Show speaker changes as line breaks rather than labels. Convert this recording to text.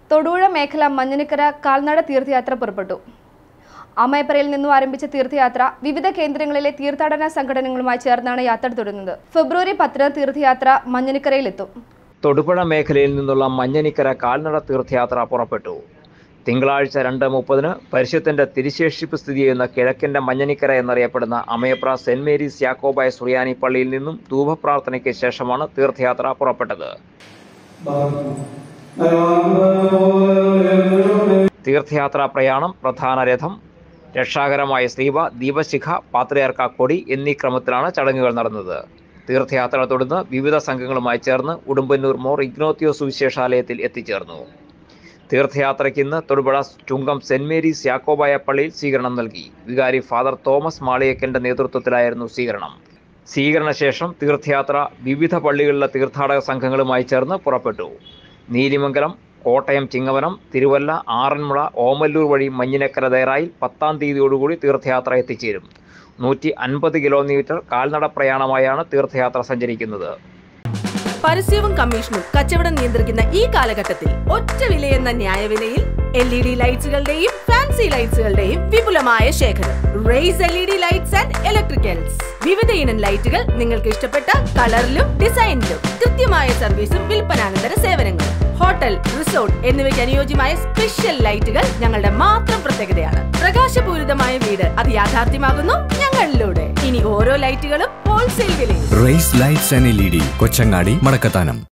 തൊടുപുഴ മേഖല മഞ്ഞനിക്കര കാൽനട തീർത്ഥയാത്ര പുറപ്പെട്ടു അമയപ്പറയിൽ നിന്നും ആരംഭിച്ച തീർത്ഥയാത്ര വിവിധ കേന്ദ്രങ്ങളിലെ തീർത്ഥാടന സംഘടനകളുമായി ചേർന്നാണ് യാത്ര തുടരുന്നത് ഫെബ്രുവരി പത്തിന് തീർത്ഥയാത്ര മഞ്ഞനിക്കരയിലെത്തും
തൊടുപുഴ മേഖലയിൽ നിന്നുള്ള മഞ്ഞനിക്കര കാൽനട തീർത്ഥയാത്ര പുറപ്പെട്ടു തിങ്കളാഴ്ച രണ്ട് മുപ്പതിന് പരിശുദ്ധന്റെ തിരുശേഷിപ്പ് സ്ഥിതി ചെയ്യുന്ന കിഴക്കിന്റെ മഞ്ഞനിക്കര എന്നറിയപ്പെടുന്ന അമയപ്ര സെന്റ് മേരീസ് യാക്കോബായ സുറിയാനി പള്ളിയിൽ നിന്നും ധൂപപ്രാർത്ഥനയ്ക്ക് ശേഷമാണ് തീർത്ഥയാത്ര പുറപ്പെട്ടത് തീർത്ഥയാത്രാ പ്രയാണം പ്രധാന രഥം രക്ഷാകരമായ ശ്രീവ ദീപശിഖ പാത്രിയാർക്ക കൊടി എന്നീ ക്രമത്തിലാണ് ചടങ്ങുകൾ നടന്നത് തീർത്ഥയാത്ര തുടർന്ന് വിവിധ സംഘങ്ങളുമായി ചേർന്ന് ഉടുമ്പന്നൂർ മോർ ഇഗ്നോത്തിയോ സുവിശേഷാലയത്തിൽ എത്തിച്ചേർന്നു തീർത്ഥയാത്രയ്ക്ക് ഇന്ന് തൊടുപുഴ ചുങ്കം സെന്റ് മേരീസ് യാക്കോബായ പള്ളിയിൽ സ്വീകരണം നൽകി വികാരി ഫാദർ തോമസ് മാളിയക്കന്റെ നേതൃത്വത്തിലായിരുന്നു സ്വീകരണം സ്വീകരണശേഷം തീർത്ഥയാത്ര വിവിധ പള്ളികളിലെ തീർത്ഥാടക സംഘങ്ങളുമായി ചേർന്ന് പുറപ്പെട്ടു നീലിമംഗലം കോട്ടയം ചിങ്ങവനം തിരുവല്ല ആറന്മുള ഓമല്ലൂർ വഴി മഞ്ഞിനക്കര ദയറായിൽ പത്താം തീയതിയോടുകൂടി തീർത്ഥയാത്ര എത്തിച്ചേരും നൂറ്റി അൻപത് കിലോമീറ്റർ കാൽനട പ്രയാണമായാണ് തീർത്ഥയാത്ര സഞ്ചരിക്കുന്നത്
പരസ്യവും കമ്മീഷനും കച്ചവടം നിയന്ത്രിക്കുന്ന ഈ കാലഘട്ടത്തിൽ ഒറ്റ വിലയെന്ന ന്യായവിലയിൽ എൽ ഇ ഡി ലൈറ്റ്സുകളുടെയും ഫാൻസി ലൈറ്റ്സുകളുടെയും വിപുലമായ ശേഖരം Race L E D lights and electricals വിവിധ ഇനം ലൈറ്റുകൾ നിങ്ങൾക്ക് ഇഷ്ടപ്പെട്ട കളറിലും ഡിസൈനിലും കൃത്യമായ സർവീസും വിൽപ്പനാനന്തര സേവനങ്ങളും ഹോട്ടൽ റിസോർട്ട് എന്നിവയ്ക്ക് അനുയോജ്യമായ സ്പെഷ്യൽ ലൈറ്റുകൾ ഞങ്ങളുടെ മാത്രം പ്രത്യേകതയാണ് പ്രകാശപൂരിതമായ വീട് അത് യാഥാർത്ഥ്യമാകുന്നു ഞങ്ങളിലൂടെ ഇനി ഓരോ ലൈറ്റുകളും ഹോൾസെയിൽ വിലയിൽ
Race lights and L E D Kochangadi മടക്കത്താനം